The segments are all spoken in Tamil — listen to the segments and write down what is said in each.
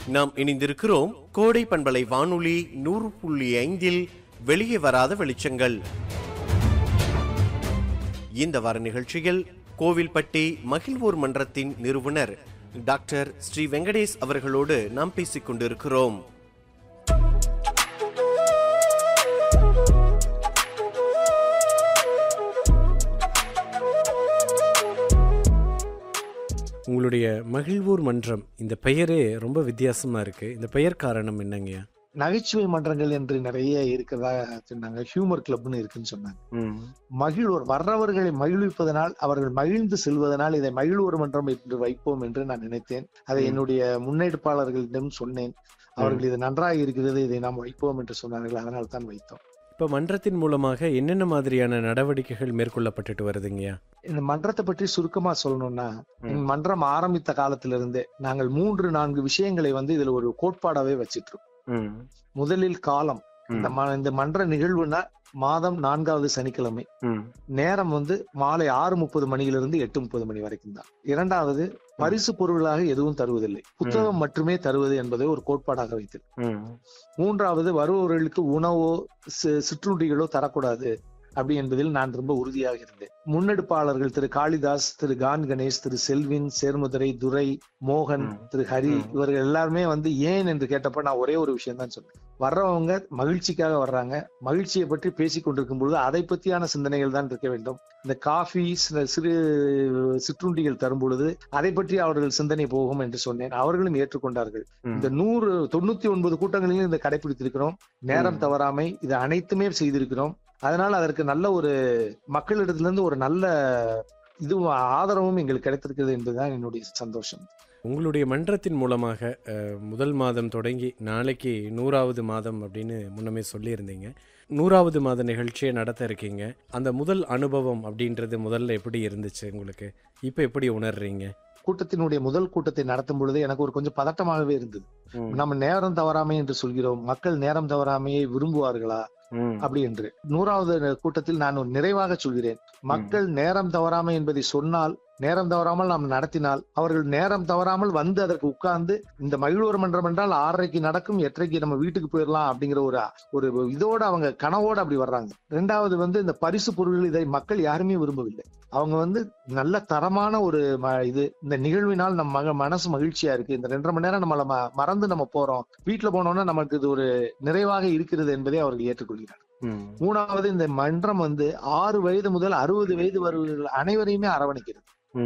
நாம் இணைந்திருக்கிறோம் கோடை பண்பலை வானொலி நூறு புள்ளி ஐந்தில் வெளியே வராத வெளிச்சங்கள் இந்த வார நிகழ்ச்சியில் கோவில்பட்டி மகிழ்வோர் மன்றத்தின் நிறுவனர் டாக்டர் ஸ்ரீ வெங்கடேஷ் அவர்களோடு நாம் பேசிக் கொண்டிருக்கிறோம் உங்களுடைய மகிழ்வோர் மன்றம் இந்த பெயரே ரொம்ப வித்தியாசமா இருக்கு இந்த பெயர் காரணம் என்னங்கய்யா நகைச்சுவை மன்றங்கள் என்று நிறைய இருக்கிறதா சொன்னாங்க ஹியூமர் கிளப்னு இருக்குன்னு சொன்னாங்க மகிழ்வோர் வர்றவர்களை மகிழ்விப்பதனால் அவர்கள் மகிழ்ந்து செல்வதனால் இதை மகிழ்வோர் மன்றம் என்று வைப்போம் என்று நான் நினைத்தேன் அதை ம். என்னுடைய முன்னெடுப்பாளர்களிடம் சொன்னேன் அவர்கள் இது நன்றாக இருக்கிறது இதை நாம் வைப்போம் என்று சொன்னார்கள் அதனால் தான் வைத்தோம் இப்ப மன்றத்தின் மூலமாக என்னென்ன மாதிரியான நடவடிக்கைகள் மேற்கொள்ளப்பட்டுட்டு வருதுங்கய்யா இந்த மன்றத்தை பற்றி சுருக்கமா சொல்லணும்னா இந்த மன்றம் ஆரம்பித்த காலத்திலிருந்தே நாங்கள் மூன்று நான்கு விஷயங்களை வந்து இதுல ஒரு கோட்பாடாவே வச்சிட்டு இருக்கோம் முதலில் காலம் இந்த ம- இந்த மன்ற நிகழ்வுனா மாதம் நான்காவது சனிக்கிழமை நேரம் வந்து மாலை ஆறு முப்பது மணியிலிருந்து எட்டு முப்பது மணி வரைக்கும் தான் இரண்டாவது பரிசு பொருளாக எதுவும் தருவதில்லை புத்தகம் மட்டுமே தருவது என்பதை ஒரு கோட்பாடாக வைத்தது மூன்றாவது வருபவர்களுக்கு உணவோ சி- சிற்றுண்டிகளோ தரக்கூடாது அப்படி என்பதில் நான் ரொம்ப உறுதியாக இருந்தேன் முன்னெடுப்பாளர்கள் திரு காளிதாஸ் திரு கான் கணேஷ் திரு செல்வின் சேர்முதிரை துரை மோகன் ம். திரு ஹரி ம். இவர்கள் எல்லாருமே வந்து ஏன் என்று கேட்டப்ப நான் ஒரே ஒரு விஷயம் தான் சொன்னேன் வர்றவங்க மகிழ்ச்சிக்காக வர்றாங்க மகிழ்ச்சியை பற்றி பேசிக் கொண்டிருக்கும் பொழுது அதை பற்றியான சிந்தனைகள் தான் இருக்க வேண்டும் இந்த காஃபி சில சிறு சிற்றுண்டிகள் தரும் பொழுது அதை பற்றி அவர்கள் சிந்தனை போகும் என்று சொன்னேன் அவர்களும் ஏற்றுக்கொண்டார்கள் இந்த நூறு தொண்ணூத்தி ஒன்பது கூட்டங்களிலும் இந்த கடைபிடித்திருக்கிறோம் நேரம் ம். தவறாமை இது அனைத்துமே செய்திருக்கிறோம் அதனால் அதற்கு நல்ல ஒரு மக்களிடத்திலிருந்து ஒரு நல்ல இதுவும் ஆதரவும் எங்களுக்கு கிடைத்திருக்கிறது என்பதுதான் என்னுடைய சந்தோஷம் உங்களுடைய மன்றத்தின் மூலமாக அஹ், முதல் மாதம் தொடங்கி நாளைக்கு நூறாவது மாதம் அப்படின்னு முன்னமே சொல்லியிருந்தீங்க நூறாவது மாத நிகழ்ச்சியை நடத்த இருக்கீங்க அந்த முதல் அனுபவம் அப்படின்றது முதல்ல எப்படி இருந்துச்சு உங்களுக்கு இப்போ எப்படி உணர்றீங்க கூட்டத்தினுடைய முதல் கூட்டத்தை நடத்தும் பொழுது எனக்கு ஒரு கொஞ்சம் பதட்டமாகவே இருந்தது நம்ம நேரம் தவறாமை என்று சொல்கிறோம் மக்கள் நேரம் தவறாமையை விரும்புவார்களா அப்படி என்று நூறாவது கூட்டத்தில் நான் ஒரு நிறைவாக சொல்கிறேன் மக்கள் நேரம் தவறாமை என்பதை சொன்னால் நேரம் தவறாமல் நாம் நடத்தினால் அவர்கள் நேரம் தவறாமல் வந்து அதற்கு உட்கார்ந்து இந்த மகிழ்வோர் மன்றம் என்றால் ஆறரைக்கு நடக்கும் எட்டரைக்கு நம்ம வீட்டுக்கு போயிடலாம் அப்படிங்கிற ஒரு ஒரு இதோட அவங்க கனவோட அப்படி வர்றாங்க ரெண்டாவது வந்து இந்த பரிசு பொருள்கள் இதை மக்கள் யாருமே விரும்பவில்லை அவங்க வந்து நல்ல தரமான ஒரு ம- இது இந்த நிகழ்வினால் நம்ம மக மனசு மகிழ்ச்சியா இருக்கு இந்த ரெண்டரை மணி நேரம் நம்மள ம- மறந்து நம்ம போறோம் வீட்டுல போனோம்னா நமக்கு இது ஒரு நிறைவாக இருக்கிறது என்பதை அவர்கள் ஏற்றுக்கொள்கிறார் மூணாவது இந்த மன்றம் வந்து ஆறு வயது முதல் அறுபது வயது வருவர்கள் அனைவரையுமே அரவணைக்கிறது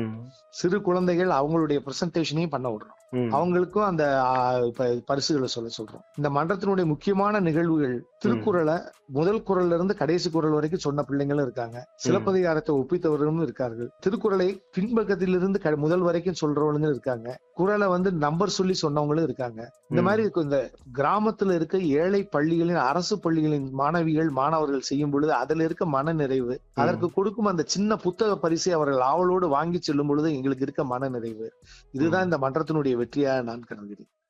சிறு குழந்தைகள் அவங்களுடைய பிரசன்டேஷனையும் பண்ண விடுறோம் அவங்களுக்கும் அந்த ஆ, ப- பரிசுகளை சொல்ல சொல்றோம் இந்த மன்றத்தினுடைய முக்கியமான நிகழ்வுகள் திருக்குறளை முதல் குறள்ல இருந்து கடைசி குறள் வரைக்கும் சொன்ன பிள்ளைங்களும் இருக்காங்க சிலப்பதிகாரத்தை ஒப்பித்தவர்களும் இருக்கார்கள் திருக்குறளை பின்பக்கத்திலிருந்து க- முதல் வரைக்கும் சொல்றவங்களும் இருக்காங்க குறளை வந்து நம்பர் சொல்லி சொன்னவங்களும் இருக்காங்க இந்த மாதிரி இருக்கும் இந்த கிராமத்துல இருக்க ஏழை பள்ளிகளின் அரசு பள்ளிகளின் மாணவிகள் மாணவர்கள் செய்யும் பொழுது அதுல இருக்க மன நிறைவு அதற்கு கொடுக்கும் அந்த சின்ன புத்தக பரிசை அவர்கள் ஆவலோடு வாங்கி செல்லும் பொழுது எங்களுக்கு இருக்க மன நிறைவு இதுதான் இந்த மன்றத்தினுடைய வெற்றியாக நான் கருதுகிறேன்